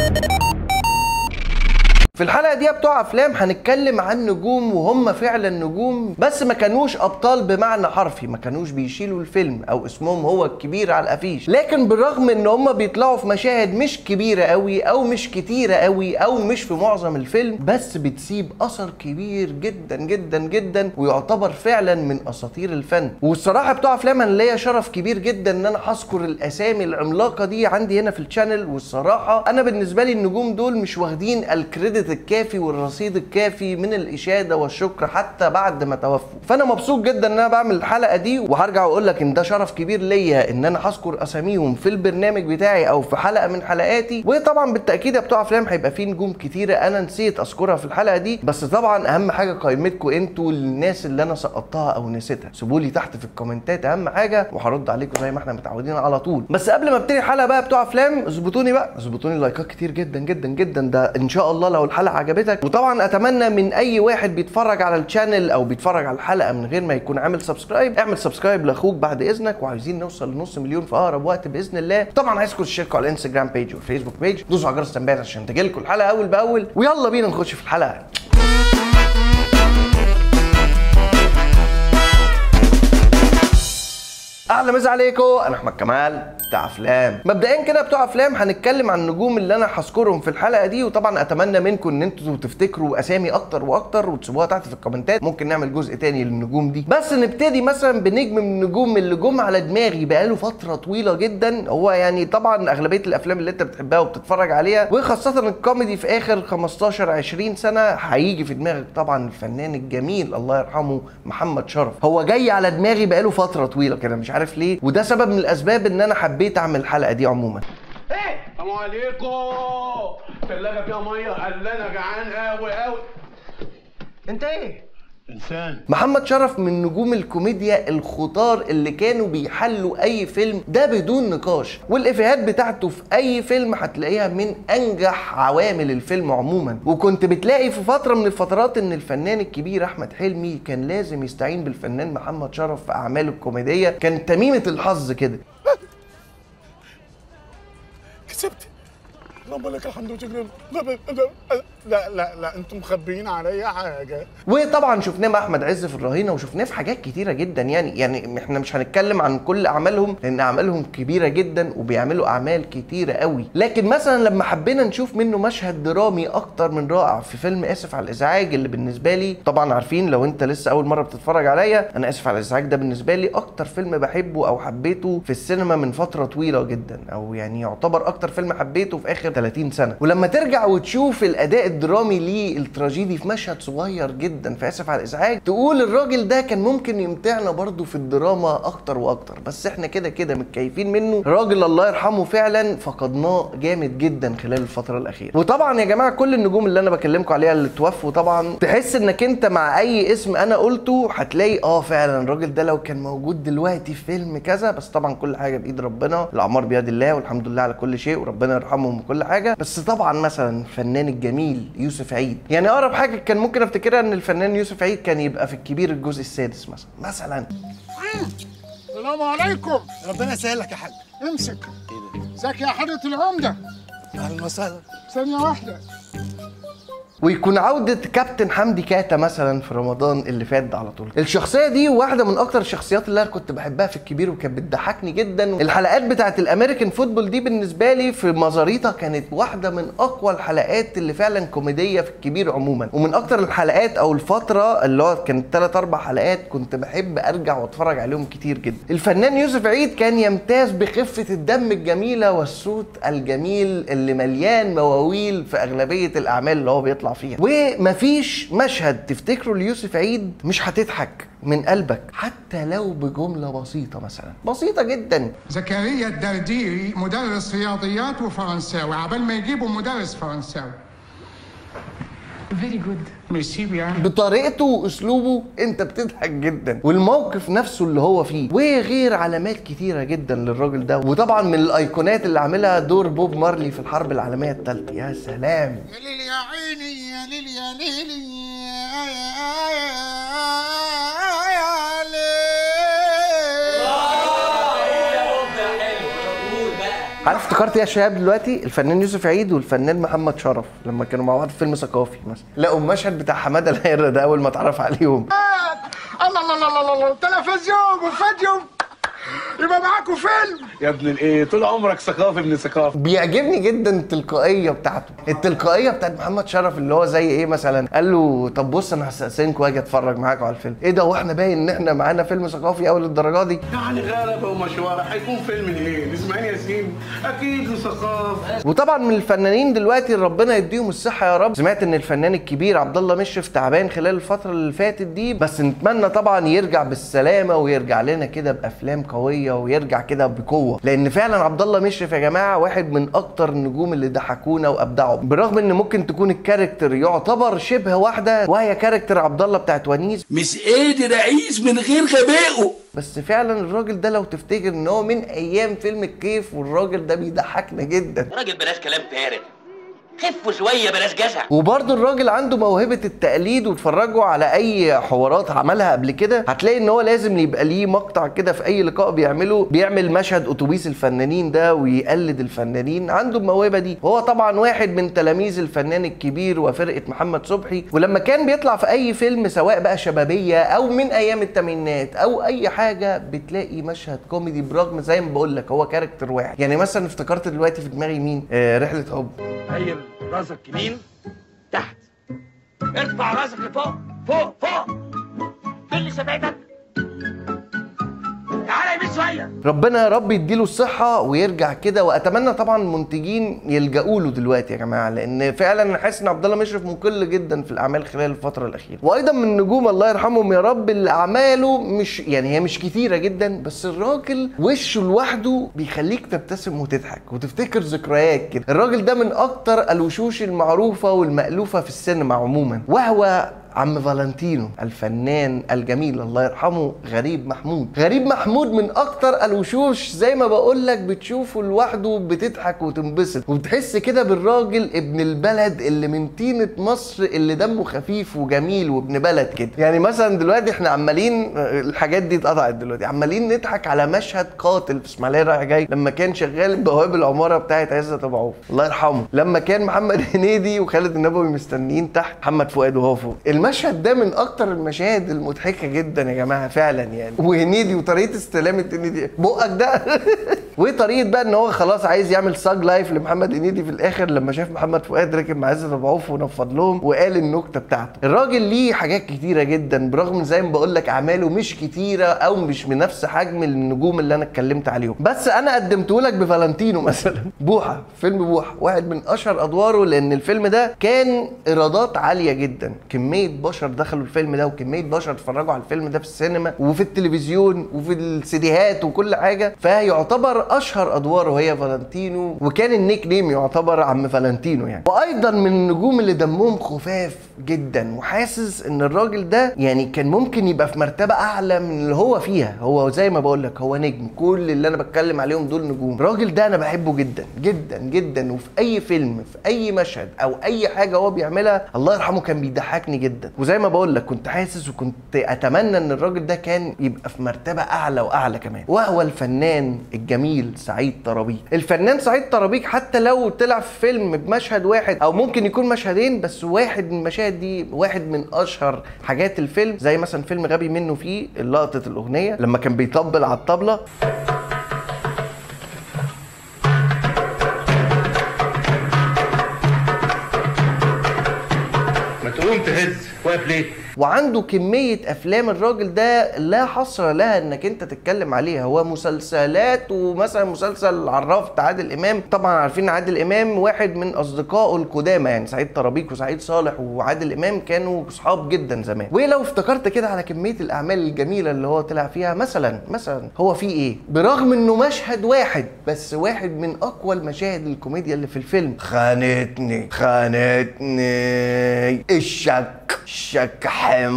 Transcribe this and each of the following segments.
في الحلقه دي بتوع افلام هنتكلم عن نجوم وهم فعلا نجوم بس ما كانوش ابطال بمعنى حرفي ما كانوش بيشيلوا الفيلم او اسمهم هو الكبير على الافيش لكن بالرغم ان هم بيطلعوا في مشاهد مش كبيره قوي او مش كتيره قوي او مش في معظم الفيلم بس بتسيب اثر كبير جدا جدا جدا ويعتبر فعلا من اساطير الفن والصراحه بتوع افلام انا ليا شرف كبير جدا ان انا هذكر الاسامي العملاقه دي عندي هنا في الشانل والصراحه انا بالنسبه لي النجوم دول مش واخدين الكريدت الكافي والرصيد الكافي من الاشاده والشكر حتى بعد ما توفوا فانا مبسوط جدا ان انا بعمل الحلقه دي وهرجع واقول لك ان ده شرف كبير ليا ان انا هذكر اساميهم في البرنامج بتاعي او في حلقه من حلقاتي وطبعا بالتاكيد يا بتوع افلام هيبقى في نجوم كتيره انا نسيت اذكرها في الحلقه دي بس طبعا اهم حاجه قائمتكم انتوا الناس اللي انا سقطتها او نسيتها سيبوا لي تحت في الكومنتات اهم حاجه وهرد عليكم زي ما احنا متعودين على طول بس قبل ما ابتدي الحلقه بقى بتوع افلام اظبطوني بقى اظبطوني لايكات كتير جدا جدا جدا ده ان شاء الله لو الحلقه عجبتك وطبعا اتمنى من اي واحد بيتفرج على الشانل او بيتفرج على الحلقه من غير ما يكون عامل سبسكرايب اعمل سبسكرايب لاخوك بعد اذنك وعايزين نوصل لنص مليون في اقرب وقت باذن الله طبعا عايزكم تشتركوا على الانستجرام بيج والفيسبوك بيج دوسوا على جرس التنبيهات عشان تجيلكم الحلقه اول باول ويلا بينا نخش في الحلقه اهلا مسا عليكم انا احمد كمال بتاع افلام مبدئيا كده بتوع افلام هنتكلم عن النجوم اللي انا هذكرهم في الحلقه دي وطبعا اتمنى منكم ان انتوا تفتكروا اسامي اكتر واكتر وتسيبوها تحت في الكومنتات ممكن نعمل جزء تاني للنجوم دي بس نبتدي مثلا بنجم من النجوم اللي جم على دماغي بقاله فتره طويله جدا هو يعني طبعا اغلبيه الافلام اللي انت بتحبها وبتتفرج عليها وخاصه الكوميدي في اخر 15 20 سنه هيجي في دماغك طبعا الفنان الجميل الله يرحمه محمد شرف هو جاي على دماغي بقاله فتره طويله كده مش عارف ليه وده سبب من الاسباب ان انا حبيت اعمل الحلقه دي عموما ايه السلام عليكم ثلاجه فيها ميه قال انا جعان قوي قوي انت ايه انسان محمد شرف من نجوم الكوميديا الخطار اللي كانوا بيحلوا اي فيلم ده بدون نقاش والافيهات بتاعته في اي فيلم هتلاقيها من انجح عوامل الفيلم عموما وكنت بتلاقي في فتره من الفترات ان الفنان الكبير احمد حلمي كان لازم يستعين بالفنان محمد شرف في اعماله الكوميديه كانت تميمه الحظ كده كسبت اللهم لك الحمد وشكرا لا لا لا, لا انتم مخبيين عليا حاجه وطبعا شفناه مع احمد عز في الرهينه وشفناه في حاجات كتيره جدا يعني يعني احنا مش هنتكلم عن كل اعمالهم لان اعمالهم كبيره جدا وبيعملوا اعمال كتيره قوي لكن مثلا لما حبينا نشوف منه مشهد درامي اكتر من رائع في فيلم اسف على الازعاج اللي بالنسبه لي طبعا عارفين لو انت لسه اول مره بتتفرج عليا انا اسف على الازعاج ده بالنسبه لي اكتر فيلم بحبه او حبيته في السينما من فتره طويله جدا او يعني يعتبر اكتر فيلم حبيته في اخر 30 سنه ولما ترجع وتشوف الاداء الدرامي ليه التراجيدي في مشهد صغير جدا في اسف على الازعاج تقول الراجل ده كان ممكن يمتعنا برضو في الدراما اكتر واكتر بس احنا كده كده متكيفين منه راجل الله يرحمه فعلا فقدناه جامد جدا خلال الفتره الاخيره وطبعا يا جماعه كل النجوم اللي انا بكلمكم عليها اللي توفوا طبعا تحس انك انت مع اي اسم انا قلته هتلاقي اه فعلا الراجل ده لو كان موجود دلوقتي في فيلم كذا بس طبعا كل حاجه بايد ربنا الاعمار بيد الله والحمد لله على كل شيء وربنا يرحمهم وكل حاجه بس طبعا مثلا الفنان الجميل يوسف عيد يعني اقرب حاجه كان ممكن افتكرها ان الفنان يوسف عيد كان يبقى في الكبير الجزء السادس مثلا مثلا السلام عليكم ربنا يسهلك يا حاج امسك ازيك يا حضرة العمدة اهلا وسهلا ثانية واحدة ويكون عودة كابتن حمدي كاتا مثلا في رمضان اللي فات ده على طول الشخصية دي واحدة من أكتر الشخصيات اللي أنا كنت بحبها في الكبير وكانت بتضحكني جدا الحلقات بتاعت الأمريكان فوتبول دي بالنسبة لي في مزاريطة كانت واحدة من أقوى الحلقات اللي فعلا كوميدية في الكبير عموما ومن أكتر الحلقات أو الفترة اللي هو كانت ثلاث أربع حلقات كنت بحب أرجع وأتفرج عليهم كتير جدا الفنان يوسف عيد كان يمتاز بخفة الدم الجميلة والصوت الجميل اللي مليان مواويل في أغلبية الأعمال اللي هو بيطلع فيها ومفيش مشهد تفتكره ليوسف عيد مش هتضحك من قلبك حتى لو بجملة بسيطة مثلا بسيطة جدا زكريا الدرديري مدرس رياضيات وفرنساوي عبال ما يجيبوا مدرس فرنساوي Very good. ميرسي بيان بطريقته واسلوبه انت بتضحك جدا والموقف نفسه اللي هو فيه وغير علامات كتيره جدا للراجل ده وطبعا من الايقونات اللي عاملها دور بوب مارلي في الحرب العالميه الثالثه يا سلام يا ليل يا عيني يا ليل يا ليل يا يا يا يا ليل عارف افتكرت ايه يا شباب دلوقتي الفنان يوسف عيد والفنان محمد شرف لما كانوا مع بعض في فيلم ثقافي مثلا لقوا المشهد بتاع حماده الهيرة ده اول ما اتعرف عليهم الله الله الله الله الله تلفزيون وفيديو يبقى معاكم فيلم يا ابن الايه طول عمرك ثقافي ابن ثقافه بيعجبني جدا التلقائيه بتاعته التلقائيه بتاعت محمد شرف اللي هو زي ايه مثلا قال له طب بص انا هستأذنكم واجي اتفرج معاكم على الفيلم ايه ده واحنا باين ان احنا معانا فيلم ثقافي اول الدرجه دي يعني غلبه ومشوار هيكون فيلم ايه اسماعيل ياسين اكيد له ثقافه وطبعا من الفنانين دلوقتي ربنا يديهم الصحه يا رب سمعت ان الفنان الكبير عبد الله مشرف تعبان خلال الفتره اللي فاتت دي بس نتمنى طبعا يرجع بالسلامه ويرجع لنا كده بافلام قويه ويرجع كده بقوه لان فعلا عبد الله مشرف يا جماعه واحد من اكتر النجوم اللي ضحكونا وابدعوا بالرغم ان ممكن تكون الكاركتر يعتبر شبه واحده وهي كاركتر عبد الله بتاعت ونيس مش قادر اعيش من غير غبائه بس فعلا الراجل ده لو تفتكر ان هو من ايام فيلم الكيف والراجل ده بيضحكنا جدا راجل بلاش كلام فارغ خفوا شويه بلاش جزع وبرضه الراجل عنده موهبة التقليد واتفرجوا على أي حوارات عملها قبل كده هتلاقي إن هو لازم يبقى ليه مقطع كده في أي لقاء بيعمله بيعمل مشهد أتوبيس الفنانين ده ويقلد الفنانين عنده الموهبة دي هو طبعا واحد من تلاميذ الفنان الكبير وفرقة محمد صبحي ولما كان بيطلع في أي فيلم سواء بقى شبابية أو من أيام الثمانينات أو أي حاجة بتلاقي مشهد كوميدي برغم زي ما بقول لك هو كاركتر واحد يعني مثلا افتكرت دلوقتي في دماغي مين آه رحلة حب ميل راسك يمين تحت ارفع راسك لفوق فوق فوق فين اللي شفايفك تعالى يمين شويه ربنا يا رب يديله الصحة ويرجع كده واتمنى طبعا المنتجين يلجأوا له دلوقتي يا جماعة لان فعلا انا حاسس ان عبد الله مشرف مقل جدا في الاعمال خلال الفترة الاخيرة وايضا من النجوم الله يرحمهم يا رب اللي اعماله مش يعني هي مش كتيرة جدا بس الراجل وشه لوحده بيخليك تبتسم وتضحك وتفتكر ذكريات كده الراجل ده من اكتر الوشوش المعروفة والمألوفة في السينما عموما وهو عم فالنتينو الفنان الجميل الله يرحمه غريب محمود غريب محمود من اكتر الوشوش زي ما بقول لك بتشوفه لوحده بتضحك وتنبسط وبتحس كده بالراجل ابن البلد اللي من طينة مصر اللي دمه خفيف وجميل وابن بلد كده يعني مثلا دلوقتي احنا عمالين الحاجات دي اتقطعت دلوقتي عمالين نضحك على مشهد قاتل في اسماعيليه رايح جاي لما كان شغال بواب العماره بتاعت عزت ابو عوف الله يرحمه لما كان محمد هنيدي وخالد النبوي مستنيين تحت محمد فؤاد وهو فوق المشهد ده من اكتر المشاهد المضحكه جدا يا جماعه فعلا يعني وهنيدي وطريقه استلامه هنيدي بقك ده وطريقه بقى ان هو خلاص عايز يعمل ساج لايف لمحمد هنيدي في الاخر لما شاف محمد فؤاد راكب مع عزت ابو عوف ونفض لهم وقال النكته بتاعته الراجل ليه حاجات كتيره جدا برغم زي ما بقول لك اعماله مش كتيره او مش من نفس حجم النجوم اللي انا اتكلمت عليهم بس انا قدمته لك بفالنتينو مثلا بوحه فيلم بوحه واحد من اشهر ادواره لان الفيلم ده كان ايرادات عاليه جدا كميه بشر دخلوا الفيلم ده وكميه بشر اتفرجوا على الفيلم ده في السينما وفي التلفزيون وفي السيديهات وكل حاجه فيعتبر اشهر ادواره هي فالنتينو وكان النيك نيم يعتبر عم فالنتينو يعني وايضا من النجوم اللي دمهم خفاف جدا وحاسس ان الراجل ده يعني كان ممكن يبقى في مرتبه اعلى من اللي هو فيها هو زي ما بقول لك هو نجم كل اللي انا بتكلم عليهم دول نجوم الراجل ده انا بحبه جدا جدا جدا وفي اي فيلم في اي مشهد او اي حاجه هو بيعملها الله يرحمه كان بيضحكني جدا وزي ما بقول لك كنت حاسس وكنت اتمنى ان الراجل ده كان يبقى في مرتبه اعلى واعلى كمان وهو الفنان الجميل سعيد طرابيك الفنان سعيد طرابيك حتى لو طلع في فيلم بمشهد واحد او ممكن يكون مشهدين بس واحد من المشاهد دي واحد من اشهر حاجات الفيلم زي مثلا فيلم غبي منه فيه لقطه الاغنيه لما كان بيطبل على الطبله ما تقوم تهز واقف ليه وعنده كمية أفلام الراجل ده لا حصر لها إنك أنت تتكلم عليها هو مسلسلات ومثلا مسلسل عراف بتاع عادل إمام طبعا عارفين عادل إمام واحد من أصدقائه القدامى يعني سعيد طرابيك وسعيد صالح وعادل إمام كانوا صحاب جدا زمان ولو افتكرت كده على كمية الأعمال الجميلة اللي هو طلع فيها مثلا مثلا هو في إيه برغم إنه مشهد واحد بس واحد من أقوى المشاهد الكوميديا اللي في الفيلم خانتني خانتني الشك الشك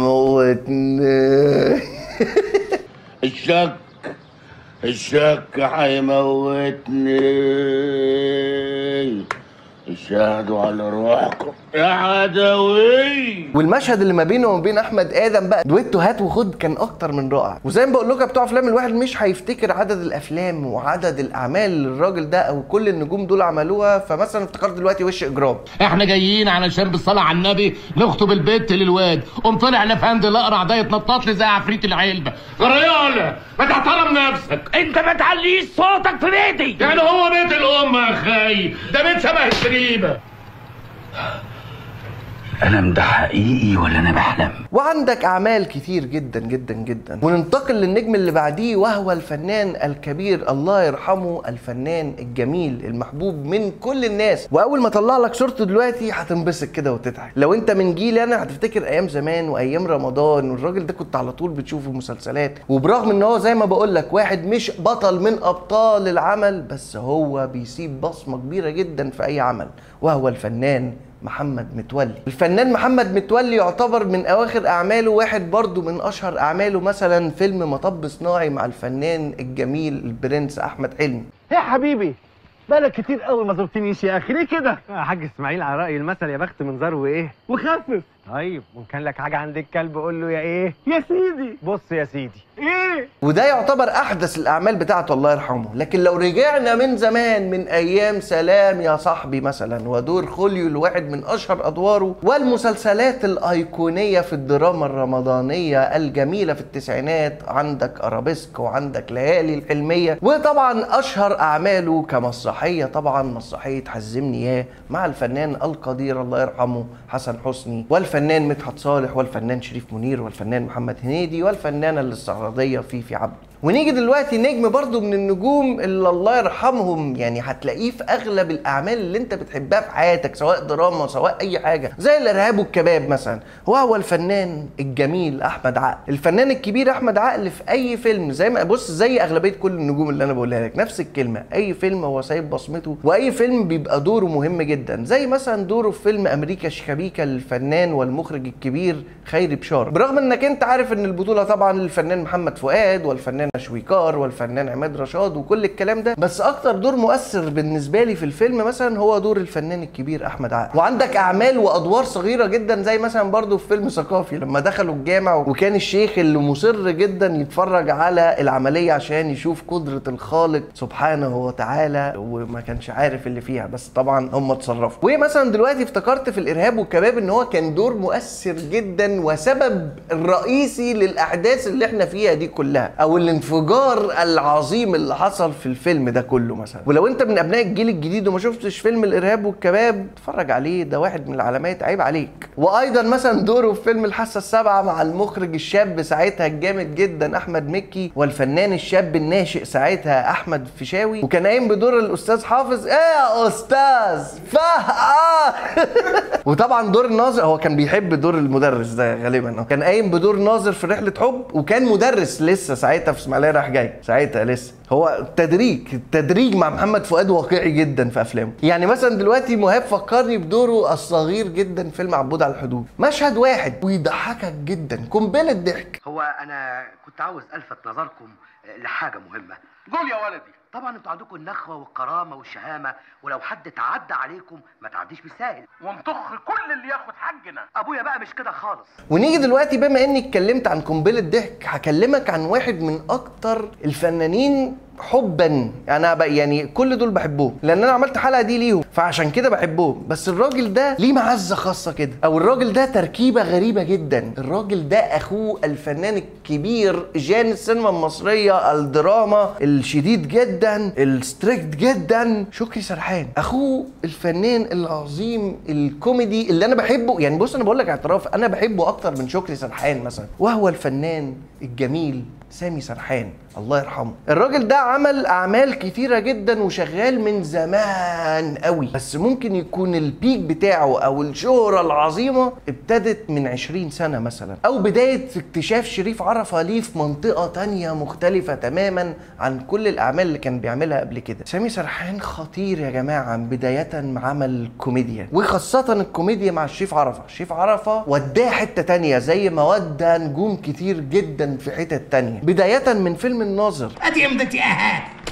حموتني الشك الشك هيموتني الشك شاهدوا على روحكم يا عدوي والمشهد اللي ما بينه وما بين احمد ادم بقى دويتو هات وخد كان اكتر من رائع وزي ما بقول لكم بتوع افلام الواحد مش هيفتكر عدد الافلام وعدد الاعمال اللي الراجل ده او كل النجوم دول عملوها فمثلا افتكرت دلوقتي وش اجرام احنا جايين علشان بالصلاة على النبي نخطب البنت للواد قوم طلع لفند الاقرع ده يتنطط لي زي عفريت العلبة غريالة ما تحترم نفسك انت ما تعليش صوتك في بيتي يعني هو بيت الام يا خي ده بيت شبه الشريبة الم ده حقيقي ولا انا بحلم وعندك اعمال كتير جدا جدا جدا وننتقل للنجم اللي بعديه وهو الفنان الكبير الله يرحمه الفنان الجميل المحبوب من كل الناس واول ما اطلع لك صورته دلوقتي هتنبسط كده وتضحك لو انت من جيلي انا هتفتكر ايام زمان وايام رمضان والراجل ده كنت على طول بتشوفه مسلسلات وبرغم ان هو زي ما بقول لك واحد مش بطل من ابطال العمل بس هو بيسيب بصمه كبيره جدا في اي عمل وهو الفنان محمد متولي الفنان محمد متولي يعتبر من اواخر اعماله واحد برضو من اشهر اعماله مثلا فيلم مطب صناعي مع الفنان الجميل البرنس احمد حلمي يا حبيبي بقالك كتير قوي ما زرتنيش يا اخي ليه كده يا حاج اسماعيل على رأي المثل يا بخت من زار وايه وخفف طيب وان كان لك حاجه عند الكلب قول له يا ايه يا سيدي بص يا سيدي ايه وده يعتبر احدث الاعمال بتاعته الله يرحمه لكن لو رجعنا من زمان من ايام سلام يا صاحبي مثلا ودور خوليو الواحد من اشهر ادواره والمسلسلات الايقونيه في الدراما الرمضانيه الجميله في التسعينات عندك ارابيسك وعندك ليالي الحلميه وطبعا اشهر اعماله كمسرحيه طبعا مسرحيه حزمني ياه مع الفنان القدير الله يرحمه حسن حسني والفنان مدحت صالح والفنان شريف منير والفنان محمد هنيدي والفنانه الاستعراضيه فيفي عبد ونيجي دلوقتي نجم برضو من النجوم اللي الله يرحمهم يعني هتلاقيه في اغلب الاعمال اللي انت بتحبها في حياتك سواء دراما سواء اي حاجه زي الارهاب والكباب مثلا وهو الفنان الجميل احمد عقل الفنان الكبير احمد عقل في اي فيلم زي ما بص زي اغلبيه كل النجوم اللي انا بقولها لك نفس الكلمه اي فيلم هو سايب بصمته واي فيلم بيبقى دوره مهم جدا زي مثلا دوره في فيلم امريكا شيكابيكا للفنان والمخرج الكبير خيري بشار برغم انك انت عارف ان البطوله طبعا للفنان محمد فؤاد والفنان شويكار والفنان عماد رشاد وكل الكلام ده بس اكتر دور مؤثر بالنسبه لي في الفيلم مثلا هو دور الفنان الكبير احمد عقل وعندك اعمال وادوار صغيره جدا زي مثلا برضو في فيلم ثقافي لما دخلوا الجامع وكان الشيخ اللي مصر جدا يتفرج على العمليه عشان يشوف قدره الخالق سبحانه وتعالى وما كانش عارف اللي فيها بس طبعا هم اتصرفوا ومثلا دلوقتي افتكرت في الارهاب والكباب ان هو كان دور مؤثر جدا وسبب الرئيسي للاحداث اللي احنا فيها دي كلها او الانفجار العظيم اللي حصل في الفيلم ده كله مثلا ولو انت من ابناء الجيل الجديد وما شفتش فيلم الارهاب والكباب اتفرج عليه ده واحد من العلامات عيب عليك وايضا مثلا دوره في فيلم الحاسه السابعه مع المخرج الشاب ساعتها الجامد جدا احمد مكي والفنان الشاب الناشئ ساعتها احمد فيشاوي وكان قايم بدور الاستاذ حافظ ايه يا استاذ فه آه. وطبعا دور الناظر هو كان بيحب دور المدرس ده غالبا هو كان قايم بدور ناظر في رحله حب وكان مدرس لسه ساعتها في اسماعيليه رايح جاي ساعتها لسه هو التدريج التدريج مع محمد فؤاد واقعي جدا في افلامه يعني مثلا دلوقتي مهاب فكرني بدوره الصغير جدا في فيلم عبود على الحدود مشهد واحد ويضحكك جدا قنبله ضحك هو انا كنت عاوز الفت نظركم لحاجه مهمه قول يا ولدي طبعا انتوا عندكم النخوه والكرامه والشهامه ولو حد تعدى عليكم ما تعديش بالساهل ونطخ كل اللي ياخد حقنا ابويا بقى مش كده خالص ونيجي دلوقتي بما اني اتكلمت عن قنبله ضحك هكلمك عن واحد من اكتر الفنانين حبا انا بقى يعني كل دول بحبهم لان انا عملت حلقه دي ليهم فعشان كده بحبهم بس الراجل ده ليه معزه خاصه كده او الراجل ده تركيبه غريبه جدا الراجل ده اخوه الفنان الكبير جان السينما المصريه الدراما الشديد جدا الستريكت جدا شكري سرحان اخوه الفنان العظيم الكوميدي اللي انا بحبه يعني بص انا بقول لك اعتراف انا بحبه اكتر من شكري سرحان مثلا وهو الفنان الجميل سامي سرحان الله يرحمه الراجل ده عمل اعمال كتيره جدا وشغال من زمان قوي بس ممكن يكون البيك بتاعه او الشهره العظيمه ابتدت من 20 سنه مثلا او بدايه اكتشاف شريف عرفه ليه في منطقه تانية مختلفه تماما عن كل الاعمال اللي كان بيعملها قبل كده سامي سرحان خطير يا جماعه بدايه مع عمل كوميديا وخاصه الكوميديا مع شريف عرفه شريف عرفه وداه حته تانية زي ما ودى نجوم كتير جدا في حتت تانية بدايه من فيلم الناظر ادي امضتي اهات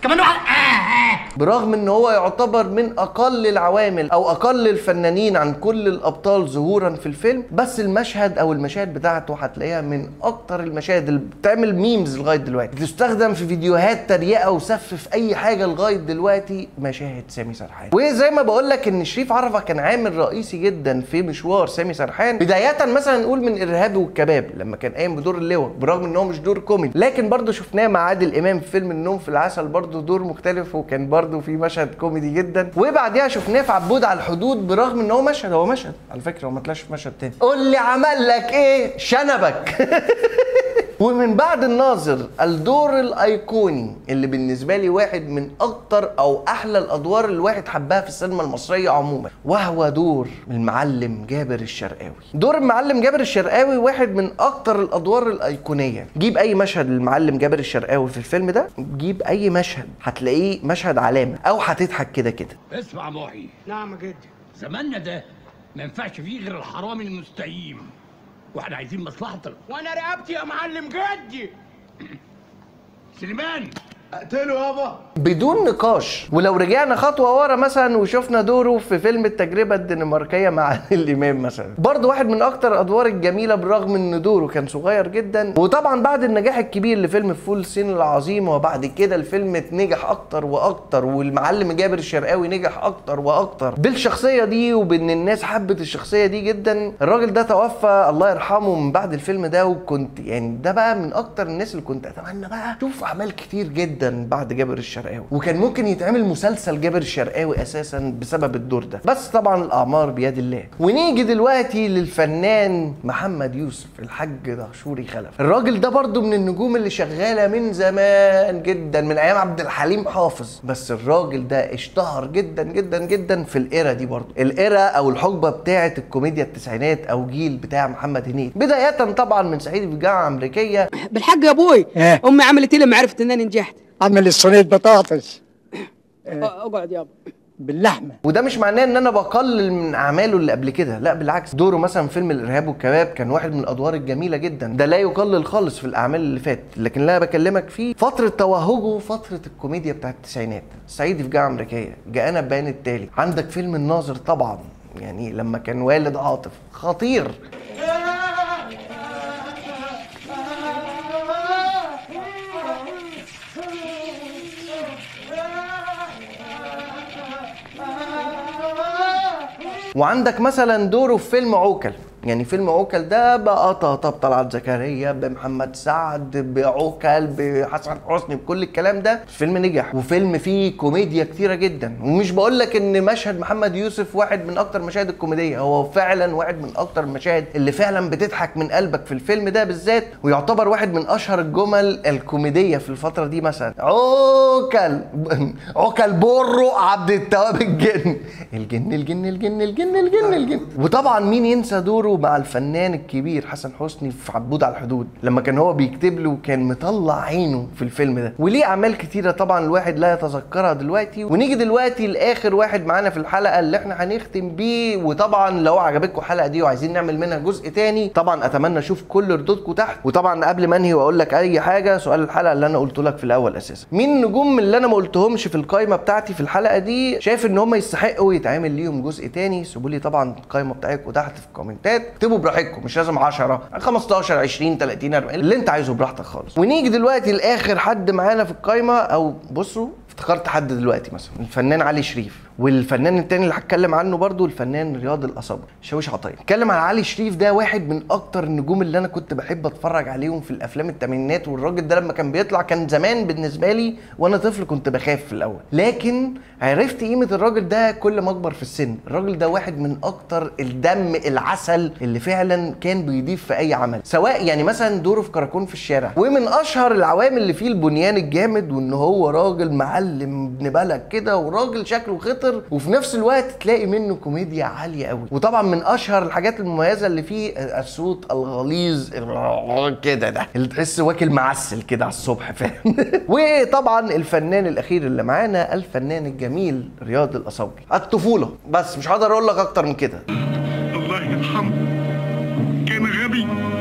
كمان واحد آه آه برغم ان هو يعتبر من اقل العوامل او اقل الفنانين عن كل الابطال ظهورا في الفيلم بس المشهد او المشاهد بتاعته هتلاقيها من اكتر المشاهد اللي بتعمل ميمز لغايه دلوقتي بتستخدم في فيديوهات تريقه وسف في اي حاجه لغايه دلوقتي مشاهد سامي سرحان وزي ما بقول لك ان شريف عرفه كان عامل رئيسي جدا في مشوار سامي سرحان بدايه مثلا نقول من ارهابي والكباب لما كان قايم بدور اللواء برغم ان هو مش دور كوميدي لكن برضه شفناه مع عادل امام في فيلم النوم في العسل برضه دور مختلف وكان برضه في مشهد كوميدي جدا وبعديها شفناه في عبود على الحدود برغم ان هو مشهد هو مشهد على فكره هو ما طلعش في مشهد تاني قول لي عمل لك ايه شنبك ومن بعد الناظر الدور الايقوني اللي بالنسبه لي واحد من اكتر او احلى الادوار اللي الواحد حبها في السينما المصريه عموما وهو دور المعلم جابر الشرقاوي دور المعلم جابر الشرقاوي واحد من اكتر الادوار الايقونيه جيب اي مشهد للمعلم جابر الشرقاوي في الفيلم ده جيب اي مشهد هتلاقيه مشهد علامه او هتضحك كده كده اسمع محي نعم يا جدي زماننا ده ما ينفعش فيه غير الحرامي المستقيم واحنا عايزين مصلحتك وانا رقبتي يا معلم جدي سليمان اقتله يابا بدون نقاش ولو رجعنا خطوه ورا مثلا وشفنا دوره في فيلم التجربه الدنماركيه مع عادل الامام مثلا برضه واحد من اكتر الادوار الجميله بالرغم ان دوره كان صغير جدا وطبعا بعد النجاح الكبير لفيلم فول الصين العظيم وبعد كده الفيلم نجح اكتر واكتر والمعلم جابر الشرقاوي نجح اكتر واكتر بالشخصيه دي وبان الناس حبت الشخصيه دي جدا الراجل ده توفى الله يرحمه من بعد الفيلم ده وكنت يعني ده بقى من اكتر الناس اللي كنت اتمنى بقى اشوف اعمال كتير جدا بعد جابر الشرقاوي وكان ممكن يتعمل مسلسل جابر الشرقاوي اساسا بسبب الدور ده بس طبعا الاعمار بيد الله ونيجي دلوقتي للفنان محمد يوسف الحاج دهشوري خلف الراجل ده برضو من النجوم اللي شغاله من زمان جدا من ايام عبد الحليم حافظ بس الراجل ده اشتهر جدا جدا جدا في الايرا دي برضو الايرا او الحقبه بتاعه الكوميديا التسعينات او جيل بتاع محمد هنيدي بدايه طبعا من صعيدي في الجامعه الامريكيه بالحق يا ابوي إيه؟ امي عملت لي لما عرفت انني نجحت اعمل صينيه بطاطس اقعد يابا باللحمه وده مش معناه ان انا بقلل من اعماله اللي قبل كده لا بالعكس دوره مثلا في فيلم الارهاب والكباب كان واحد من الادوار الجميله جدا ده لا يقلل خالص في الاعمال اللي فات لكن اللي انا بكلمك فيه فتره توهجه فتره الكوميديا بتاعت التسعينات صعيدي في جامعه امريكيه جاءنا بيان التالي عندك فيلم الناظر طبعا يعني لما كان والد عاطف خطير وعندك مثلا دوره في فيلم عوكل يعني فيلم عوكل ده بقى طب طلعت زكريا بمحمد سعد بعوكل بحسن حسني بكل الكلام ده الفيلم نجح وفيلم فيه كوميديا كتيره جدا ومش بقول لك ان مشهد محمد يوسف واحد من اكتر مشاهد الكوميديه هو فعلا واحد من اكتر المشاهد اللي فعلا بتضحك من قلبك في الفيلم ده بالذات ويعتبر واحد من اشهر الجمل الكوميديه في الفتره دي مثلا عوكل عوكل برو عبد التواب الجن الجن الجن الجن الجن الجن الجن وطبعا مين ينسى دوره مع الفنان الكبير حسن حسني في عبود على الحدود لما كان هو بيكتب له كان مطلع عينه في الفيلم ده وليه اعمال كتيره طبعا الواحد لا يتذكرها دلوقتي ونيجي دلوقتي لاخر واحد معانا في الحلقه اللي احنا هنختم بيه وطبعا لو عجبتكم الحلقه دي وعايزين نعمل منها جزء تاني طبعا اتمنى اشوف كل ردودكم تحت وطبعا قبل ما انهي واقول لك اي حاجه سؤال الحلقه اللي انا قلته لك في الاول اساسا مين النجوم من اللي انا ما قلتهمش في القايمه بتاعتي في الحلقه دي شايف ان هم يستحقوا يتعمل ليهم جزء تاني سيبوا لي طبعا القايمه بتاعتكم تحت في الكومنتات اكتبوا براحتكم مش لازم 10 15 20 30 40 اللي انت عايزه براحتك خالص ونيجي دلوقتي لاخر حد معانا في القايمه او بصوا افتكرت حد دلوقتي مثلا الفنان علي شريف والفنان التاني اللي هتكلم عنه برضو الفنان رياض القصبي شاويش عطيه اتكلم عن علي شريف ده واحد من اكتر النجوم اللي انا كنت بحب اتفرج عليهم في الافلام الثمانينات والراجل ده لما كان بيطلع كان زمان بالنسبه لي وانا طفل كنت بخاف في الاول لكن عرفت قيمه الراجل ده كل ما اكبر في السن الراجل ده واحد من اكتر الدم العسل اللي فعلا كان بيضيف في اي عمل سواء يعني مثلا دوره في كراكون في الشارع ومن اشهر العوامل اللي فيه البنيان الجامد وان هو راجل معلم ابن بلد كده وراجل شكله خطر وفي نفس الوقت تلاقي منه كوميديا عاليه قوي وطبعا من اشهر الحاجات المميزه اللي فيه الصوت الغليظ كده ده اللي تحس واكل معسل كده على الصبح فاهم وطبعا الفنان الاخير اللي معانا الفنان الجميل رياض القصبي الطفوله بس مش هقدر اقول لك اكتر من كده الله يرحمه كان غبي لكن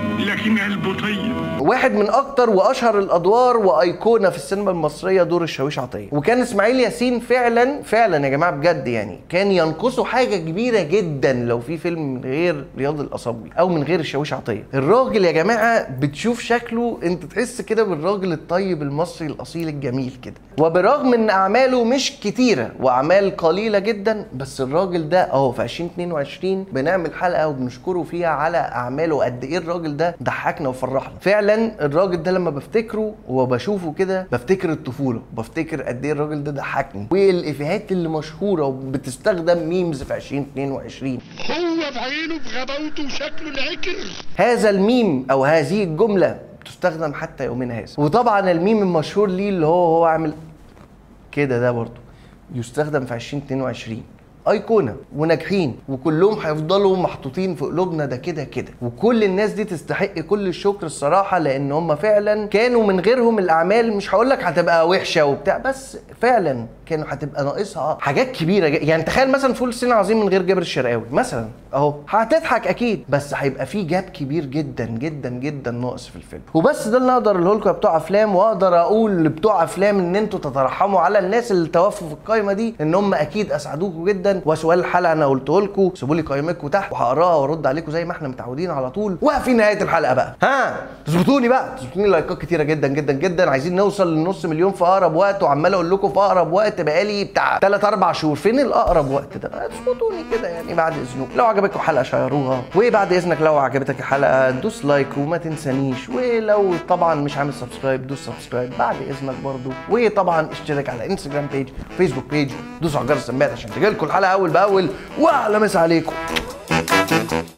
لكن قلبه طيب واحد من اكتر واشهر الادوار وايقونه في السينما المصريه دور الشاويش عطيه وكان اسماعيل ياسين فعلا فعلا يا جماعه بجد يعني كان ينقصه حاجه كبيره جدا لو في فيلم من غير رياض الاصابي او من غير الشاويش عطيه الراجل يا جماعه بتشوف شكله انت تحس كده بالراجل الطيب المصري الاصيل الجميل كده وبرغم ان اعماله مش كتيره واعمال قليله جدا بس الراجل ده اهو في 2022 بنعمل حلقه وبنشكره فيها على اعماله قد ايه الراجل ده ضحكنا وفرحنا فعلا الراجل ده لما بفتكره وبشوفه كده بفتكر الطفوله بفتكر قد ايه الراجل ده ضحكني والافيهات اللي مشهوره وبتستخدم ميمز في 2022 هو بعينه بغباوته وشكله العكر هذا الميم او هذه الجمله تستخدم حتى يومنا هذا وطبعا الميم المشهور ليه اللي هو هو عامل كده ده برضه يستخدم في 2022 ايقونه وناجحين وكلهم هيفضلوا محطوطين في قلوبنا ده كده كده وكل الناس دي تستحق كل الشكر الصراحه لان هم فعلا كانوا من غيرهم الاعمال مش هقول لك هتبقى وحشه وبتاع بس فعلا كانوا هتبقى ناقصها حاجات كبيره جدا. يعني تخيل مثلا فول الصين العظيم من غير جابر الشرقاوي مثلا اهو هتضحك اكيد بس هيبقى في جاب كبير جدا جدا جدا ناقص في الفيلم وبس ده اللي اقدر اقوله لكم يا بتوع افلام واقدر اقول لبتوع افلام ان انتوا تترحموا على الناس اللي توفوا في القايمه دي ان هم اكيد اسعدوكم جدا وسؤال الحلقه انا قلته لكم سيبوا لي قائمتكم تحت وهقراها وارد عليكم زي ما احنا متعودين على طول وفي نهايه الحلقه بقى ها تظبطوني بقى تظبطوني لايكات كتيره جدا جدا جدا عايزين نوصل لنص مليون في اقرب وقت وعمال اقول لكم في اقرب وقت بقالي بتاع 3 4 شهور فين الاقرب وقت ده تظبطوني كده يعني بعد اذنكم لو عجبتكم الحلقه شيروها وبعد اذنك لو عجبتك الحلقه دوس لايك وما تنسانيش ولو طبعا مش عامل سبسكرايب دوس سبسكرايب بعد اذنك برضو وطبعا اشترك على انستجرام بيج فيسبوك بيج دوسوا على جرس السماعات عشان تجيلكم الحلقه اول باول واهلا مسا عليكم